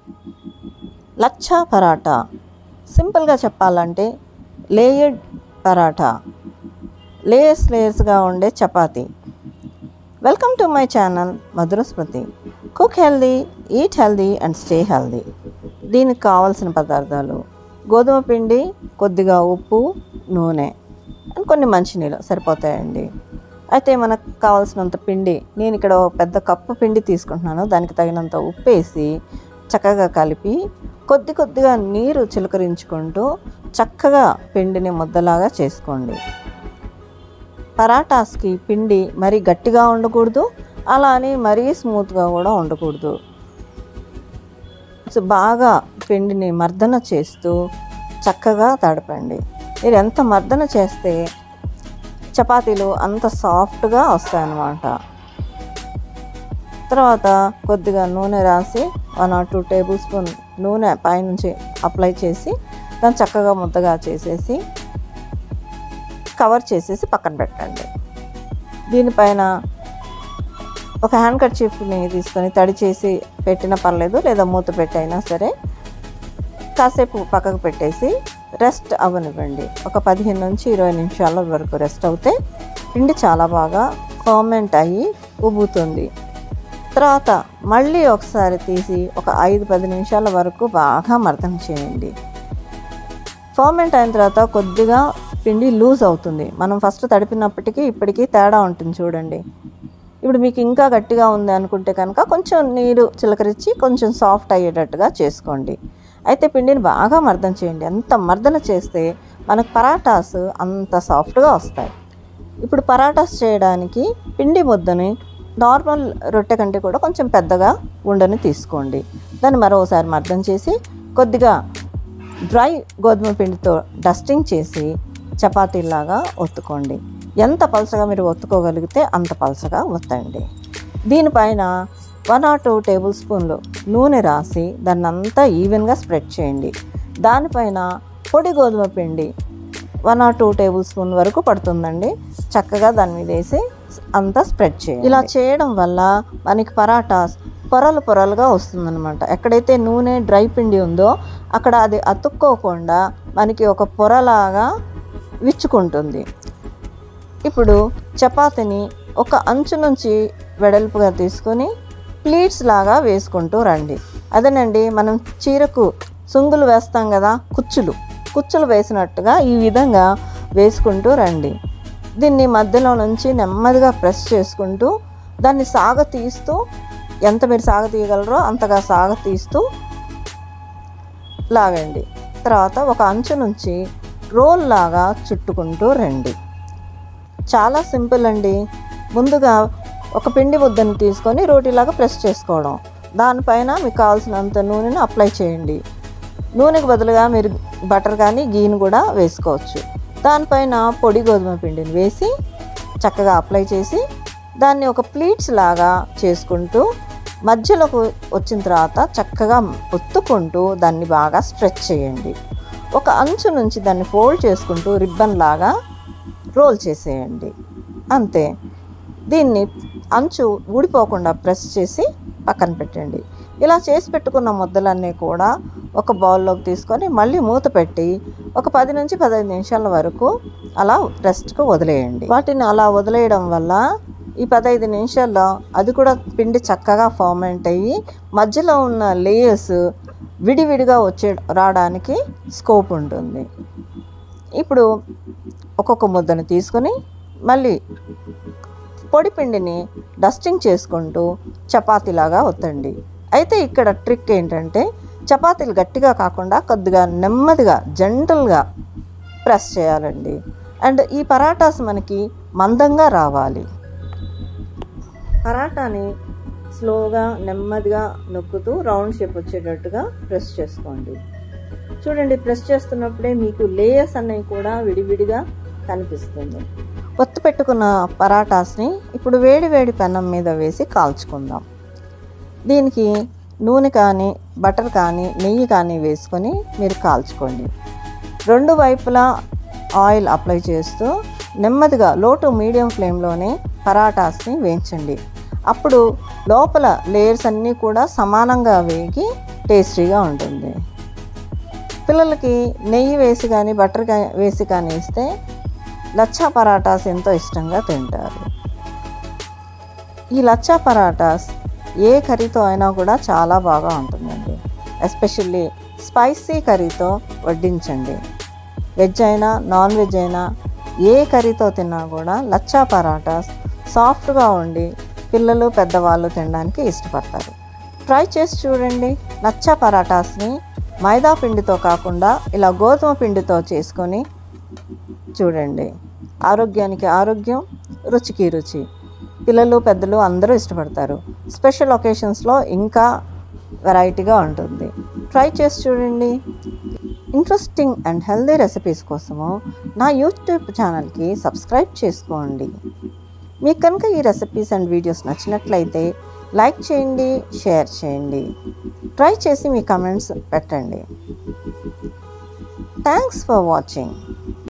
లచ్చా పరాటా సింపుల్గా చెప్పాలంటే layered paratha layers లేయర్స్గా ఉండే chapati welcome to my channel Madhura Smruti cook healthy eat healthy and stay healthy దీనికి కావాల్సిన పదార్థాలు గోధుమ పిండి కొద్దిగా ఉప్పు నూనె అండ్ కొన్ని మంచినీళ్ళు సరిపోతాయండి అయితే మనకు కావాల్సినంత పిండి నేను ఇక్కడ ఒక పెద్ద కప్పు పిండి తీసుకుంటున్నాను దానికి తగినంత ఉప్పు వేసి చక్కగా కలిపి కొద్ది కొద్దిగా నీరు చిలకరించుకుంటూ చక్కగా పిండిని ముద్దలాగా చేసుకోండి పరాటాస్కి పిండి మరీ గట్టిగా ఉండకూడదు అలా అని మరీ స్మూత్గా కూడా ఉండకూడదు సో బాగా పిండిని మర్దన చేస్తూ చక్కగా తడపండి మీరు ఎంత మర్దన చేస్తే చపాతీలు అంత సాఫ్ట్గా వస్తాయన్నమాట తర్వాత కొద్దిగా నూనె రాసి one or two tablespoon నూనె పైనుంచి అప్లై చేసి దాన్ని చక్కగా ముద్దగా చేసేసి కవర్ చేసేసి పక్కన పెట్టండి దీనిపైన ఒక హ్యాండ్ కర్చీఫ్ని తీసుకొని తడి చేసి పెట్టినా పర్లేదు లేదా మూత పెట్టైనా సరే కాసేపు పక్కకు పెట్టేసి రెస్ట్ అవ్వనివ్వండి ఒక పదిహేను నుంచి ఇరవై నిమిషాల వరకు రెస్ట్ అవుతే పిండి చాలా బాగా ఫర్మెంట్ అయ్యి ఉబ్బుతుంది తర్వాత మళ్ళీ ఒకసారి తీసి ఒక ఐదు పది నిమిషాల వరకు బాగా మర్దన చేయండి ఫర్మెంట్ అయిన తర్వాత కొద్దిగా పిండి లూజ్ అవుతుంది మనం ఫస్ట్ తడిపినప్పటికీ ఇప్పటికీ తేడా ఉంటుంది చూడండి ఇప్పుడు మీకు ఇంకా గట్టిగా ఉంది అనుకుంటే కనుక కొంచెం నీరు చిలకరించి కొంచెం సాఫ్ట్ అయ్యేటట్టుగా చేసుకోండి అయితే పిండిని బాగా మర్దన చేయండి ఎంత మర్దన చేస్తే మనకు పరాటాస్ అంత సాఫ్ట్గా వస్తాయి ఇప్పుడు పరాటాస్ చేయడానికి పిండి ముద్దని నార్మల్ రొట్టె కంటే కూడా కొంచెం పెద్దగా ఉండని తీసుకోండి దాన్ని మరోసారి మర్దన చేసి కొద్దిగా డ్రై గోధుమ పిండితో డస్టింగ్ చేసి చపాతీలాగా ఒత్తుకోండి ఎంత పలసగా మీరు ఒత్తుకోగలిగితే అంత పలసగా ఒత్తండి దీనిపైన వన్ ఆర్ టూ టేబుల్ స్పూన్లు నూనె రాసి దాన్ని అంతా ఈవెన్గా స్ప్రెడ్ చేయండి దానిపైన పొడి గోధుమ పిండి one or two tablespoon వరకు పడుతుందండి చక్కగా దాని మీద వేసి అంతా స్ప్రెడ్ చేయండి ఇలా చేయడం వల్ల మనకి పరాటాస్ పొరలు పొరలుగా వస్తుందన్నమాట ఎక్కడైతే నూనె డ్రై పిండి ఉందో అక్కడ అది అతుక్కోకుండా మనకి ఒక పొరలాగా విచ్చుకుంటుంది ఇప్పుడు చపాతీని ఒక అంచు నుంచి వెడల్పుగా తీసుకొని ప్లీట్స్ లాగా వేసుకుంటూ రండి అదేనండి మనం చీరకు సుంగులు వేస్తాం కదా కుచ్చులు కుచ్చులు వేసినట్టుగా ఈ విధంగా వేసుకుంటూ రండి దీన్ని మధ్యలో నుంచి నెమ్మదిగా ప్రెస్ చేసుకుంటూ దాన్ని సాగ తీస్తూ ఎంత మీరు సాగ తీయగలరో అంతగా సాగ తీస్తూ లాగండి తర్వాత ఒక అంచు నుంచి రోల్ లాగా చుట్టుకుంటూ రండి చాలా సింపుల్ అండి ముందుగా ఒక పిండి ముద్దను తీసుకొని రోటీలాగా ప్రెస్ చేసుకోవడం దానిపైన మీకు కావాల్సినంత నూనెను అప్లై చేయండి నూనెకి బదులుగా మీరు బటర్ కానీ గీని కూడా వేసుకోవచ్చు దానిపైన పొడి గోధుమ పిండిని వేసి చక్కగా అప్లై చేసి దాన్ని ఒక ప్లీట్స్ లాగా చేసుకుంటూ మధ్యలోకి వచ్చిన తర్వాత చక్కగా ఒత్తుకుంటూ దాన్ని బాగా స్ట్రెచ్ చేయండి ఒక అంచు నుంచి దాన్ని ఫోల్డ్ చేసుకుంటూ రిబ్బన్ లాగా రోల్ చేసేయండి అంతే దీన్ని అంచు ఊడిపోకుండా ప్రెస్ చేసి పక్కన పెట్టండి ఇలా చేసి పెట్టుకున్న ముద్దలన్నీ కూడా ఒక బౌల్లోకి తీసుకొని మళ్ళీ మూత పెట్టి ఒక పది నుంచి పదహైదు నిమిషాల వరకు అలా రెస్ట్కు వదిలేయండి వాటిని అలా వదిలేయడం వల్ల ఈ పదహైదు నిమిషాల్లో అది కూడా పిండి చక్కగా ఫార్మెంట్ అయ్యి మధ్యలో ఉన్న లేయర్స్ విడివిడిగా వచ్చే రావడానికి స్కోప్ ఉంటుంది ఇప్పుడు ఒక్కొక్క ముద్దను తీసుకొని మళ్ళీ పొడి పిండిని డస్టింగ్ చేసుకుంటూ చపాతీలాగా ఒత్తండి అయితే ఇక్కడ ట్రిక్ ఏంటంటే చపాతీలు గట్టిగా కాకుండా కొద్దిగా నెమ్మదిగా జెంటల్గా ప్రెస్ చేయాలండి అండ్ ఈ పరాటాస్ మనకి మందంగా రావాలి పరాటాని స్లోగా నెమ్మదిగా నొక్కుతూ రౌండ్ షేప్ వచ్చేటట్టుగా ప్రెస్ చేసుకోండి చూడండి ప్రెస్ చేస్తున్నప్పుడే మీకు లేయర్స్ అనేవి కూడా విడివిడిగా కనిపిస్తుంది ఒత్తు పెట్టుకున్న పరాటాస్ని ఇప్పుడు వేడి వేడి పెనం మీద వేసి కాల్చుకుందాం దీనికి నూనె కానీ బటర్ కానీ నెయ్యి కానీ వేసుకొని మీరు కాల్చుకోండి రెండు వైపులా ఆయిల్ అప్లై చేస్తూ నెమ్మదిగా లో టు మీడియం ఫ్లేమ్లోనే పరాటాస్ని వేయించండి అప్పుడు లోపల లేయర్స్ అన్నీ కూడా సమానంగా వేగి టేస్టీగా ఉంటుంది పిల్లలకి నెయ్యి వేసి కానీ బటర్ కా- వేసి కానీ ఇస్తే లచ్చా పరాటాస్ ఎంతో ఇష్టంగా తింటారు ఈ లచ్చా పరాటాస్ ఏ కర్రీతో అయినా కూడా చాలా బాగా ఉంటుందండి ఎస్పెషల్లీ స్పైసీ కర్రీతో వడ్డించండి వెజ్ అయినా నాన్ వెజ్ అయినా ఏ కర్రీతో తిన్నా కూడా లచ్చా పరాటాస్ సాఫ్ట్గా ఉండి పిల్లలు పెద్దవాళ్ళు తినడానికి ఇష్టపడతారు ట్రై చేసి చూడండి లచ్చా పరాటాస్ని మైదా పిండితో కాకుండా ఇలా గోధుమ పిండితో చేసుకొని చూడండి ఆరోగ్యానికి ఆరోగ్యం రుచికి రుచి పిల్లలు పెద్దలు అందరూ ఇష్టపడతారు స్పెషల్ ఒకేషన్స్లో ఇంకా వెరైటీగా ఉంటుంది ట్రై చేసి చూడండి ఇంట్రెస్టింగ్ అండ్ హెల్దీ రెసిపీస్ కోసము నా యూట్యూబ్ ఛానల్కి సబ్స్క్రైబ్ చేసుకోండి మీకు కనుక ఈ రెసిపీస్ అండ్ వీడియోస్ నచ్చినట్లయితే లైక్ చేయండి షేర్ చేయండి ట్రై చేసి మీ కమెంట్స్ పెట్టండి థ్యాంక్స్ ఫర్ వాచింగ్